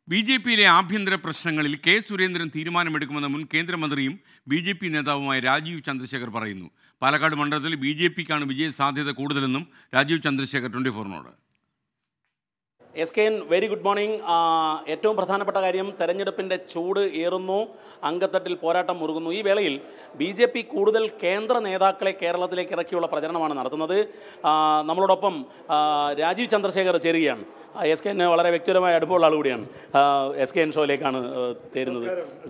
B J പിയിലെ ആഭ്യന്തര പ്രശ്നങ്ങളിൽ കെ സുരേന്ദ്രൻ തീരുമാനമെടുക്കുമെന്ന് മുൻ കേന്ദ്രമന്ത്രിയും ബി ജെ പി നേതാവുമായ രാജീവ് ചന്ദ്രശേഖർ പറയുന്നു പാലക്കാട് മണ്ഡലത്തിൽ ബി ജെ പിക്കാണ് വിജയ സാധ്യത കൂടുതലെന്നും രാജീവ് ചന്ദ്രശേഖർ ട്വൻറ്റി ഫോറിനോട് S K N very good morning ആ, ഏറ്റവും പ്രധാനപ്പെട്ട കാര്യം തെരഞ്ഞെടുപ്പിൻ്റെ ചൂട് ഏറുന്നു അങ്കത്തട്ടിൽ പോരാട്ടം മുറുകുന്നു ഈ വേളയിൽ ബി ജെ പി കൂടുതൽ കേന്ദ്ര നേതാക്കളെ കേരളത്തിലേക്ക് ഇറക്കിയുള്ള പ്രചരണമാണ് നടത്തുന്നത് ആ, നമ്മളോടൊപ്പം ആ, രാജീവ് ചന്ദ്രശേഖർ ചേരുകയാണ് ആ, എസ് കെ എൻ വളരെ വ്യക്തിപരമായ അടുപ്പമുള്ള ആൾ കൂടിയാണ് ആ, എസ് കെ എൻ ഷോയിലേക്കാണ് ആ, തേരുന്നത്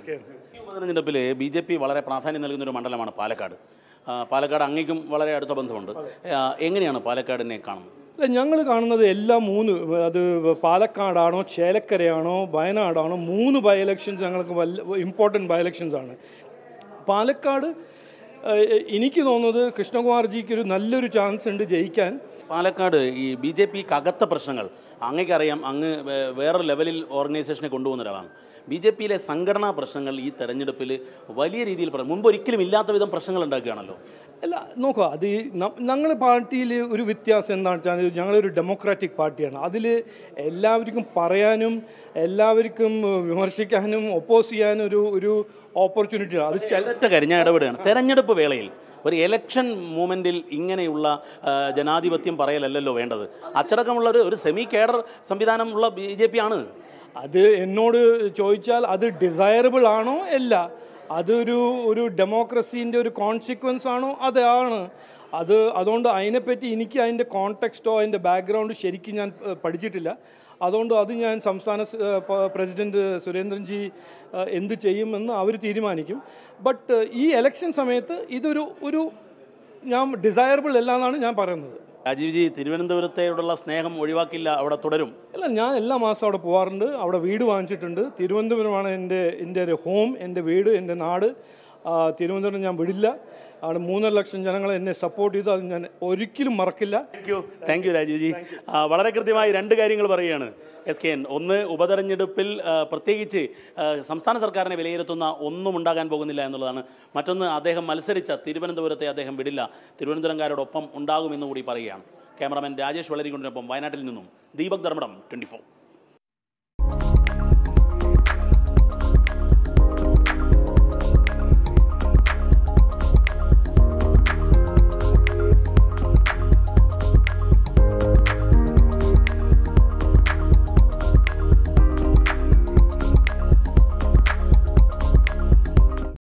ഈ ഉപതെരഞ്ഞെടുപ്പിൽ ബി ജെ പി വളരെ പ്രാധാന്യം നൽകുന്ന ഒരു മണ്ഡലമാണ് പാലക്കാട് ആ, പാലക്കാട് അങ്ങേക്കും വളരെ അടുത്ത ബന്ധമുണ്ട് ആ, എങ്ങനെയാണ് പാലക്കാടിനെ കാണുന്നത് അല്ല ഞങ്ങൾ കാണുന്നത് എല്ലാ മൂന്ന് അത് പാലക്കാടാണോ ചേലക്കരയാണോ വയനാടാണോ മൂന്ന് ബൈ ഇലക്ഷൻസ് ഞങ്ങൾക്ക് വല്ല ഇമ്പോർട്ടൻറ്റ് ബൈ ഇലക്ഷൻസ് ആണ് പാലക്കാട് ഏഹ്, എനിക്ക് തോന്നുന്നത് കൃഷ്ണകുമാർജിക്ക് ഒരു നല്ലൊരു ചാൻസ് ഉണ്ട് ജയിക്കാൻ പാലക്കാട് ഈ ബി ജെ പിക്ക് അകത്ത പ്രശ്നങ്ങൾ അങ്ങേക്കറിയാം അങ്ങ് വേ- വേറൊരു ലെവലിൽ ഓർഗനൈസേഷനെ കൊണ്ടുപോകുന്ന ഒരാളാണ് ബി ജെ പിയിലെ സംഘടനാ പ്രശ്നങ്ങൾ ഈ തെരഞ്ഞെടുപ്പിൽ വലിയ രീതിയിൽ പ്ര- മുമ്പ് ഒരിക്കലും ഇല്ലാത്ത വിധം പ്രശ്നങ്ങൾ ഉണ്ടാക്കുകയാണല്ലോ അല്ല നോക്കുക അത് ഈ ഞങ്ങളുടെ പാർട്ടിയിൽ ഒരു വ്യത്യാസം എന്താണെന്ന് വെച്ചാൽ ഞങ്ങളൊരു ഡെമോക്രാറ്റിക് പാർട്ടിയാണ് അതിൽ എല്ലാവർക്കും പറയാനും എല്ലാവർക്കും വിമർശിക്കാനും ഒപ്പോസ് ചെയ്യാനും ഒരു ഒരു ഓപ്പർച്യൂണിറ്റി അത് ചില ഒറ്റ കാര്യം ഞാൻ ഇടപെടുകയാണ് തെരഞ്ഞെടുപ്പ് വേളയിൽ ഒരു ഇലക്ഷൻ മൂമെൻറ്റിൽ ഇങ്ങനെയുള്ള ആ, ജനാധിപത്യം പറയലല്ലല്ലോ വേണ്ടത് അച്ചടക്കമുള്ള ഒരു ഒരു സെമി കേഡർ സംവിധാനമുള്ള ബി ജെ പി ആണ് അത് എന്നോട് ചോദിച്ചാൽ അത് ഡിസയറബിൾ ആണോ അല്ല അതൊരു ഒരു ഡെമോക്രസീൻ്റെ ഒരു കോൺസിക്വൻസ് ആണോ അതാണ് അത് അതുകൊണ്ട് അതിനെപ്പറ്റി എനിക്ക് അതിൻ്റെ കോണ്ടെക്സ്റ്റോ അതിൻ്റെ ബാക്ക്ഗ്രൗണ്ട് ശരിക്കും ഞാൻ ഏഹ്, പഠിച്ചിട്ടില്ല അതുകൊണ്ട് അത് ഞാൻ സംസ്ഥാന സ്- ഏഹ്, പ- പ്രസിഡന്റ് സുരേന്ദ്രൻജി ഏഹ്, എന്ത് ചെയ്യുമെന്ന് അവർ തീരുമാനിക്കും ബട്ട് ഈ എലക്ഷൻ സമയത്ത് ഇതൊരു ഒരു ഞാൻ ഡിസയറബിൾ അല്ല എന്നാണ് ഞാൻ പറയുന്നത് രാജീവ് ജി തിരുവനന്തപുരത്തോടുള്ള സ്നേഹം ഒഴിവാക്കില്ല അവിടെ തുടരും അല്ല ഞാൻ എല്ലാ മാസവും അവിടെ പോകാറുണ്ട് അവിടെ വീട് വാങ്ങിച്ചിട്ടുണ്ട് തിരുവനന്തപുരമാണ് എൻ്റെ എൻ്റെ ഒരു ഹോം എൻ്റെ വീട് എൻ്റെ നാട് ആ, തിരുവനന്തപുരം ഞാൻ വിടില്ല അവിടെ മൂന്നര ലക്ഷം ജനങ്ങൾ എന്നെ സപ്പോർട്ട് ചെയ്തു അത് ഞാൻ ഒരിക്കലും മറക്കില്ല thank you thank you Rajeev ji ആ, വളരെ കൃത്യമായി രണ്ട് കാര്യങ്ങൾ പറയുകയാണ് എസ് കെ എൻ ഒന്ന് ഉപതെരഞ്ഞെടുപ്പിൽ ആ, പ്രത്യേകിച്ച് ആ, സംസ്ഥാന സർക്കാരിനെ വിലയിരുത്തുന്ന ഒന്നും ഉണ്ടാകാൻ പോകുന്നില്ല എന്നുള്ളതാണ് മറ്റൊന്ന് അദ്ദേഹം മത്സരിച്ച തിരുവനന്തപുരത്തെ അദ്ദേഹം വിടില്ല തിരുവനന്തപുരംകാരോടൊപ്പം ഉണ്ടാകുമെന്ന് കൂടി പറയുകയാണ് ക്യാമറാമാൻ രാജേഷ് വളരിക്കൊണ്ടിനൊപ്പം വയനാട്ടിൽ നിന്നും ദീപക് ധർമ്മടം ട്വൻറ്റി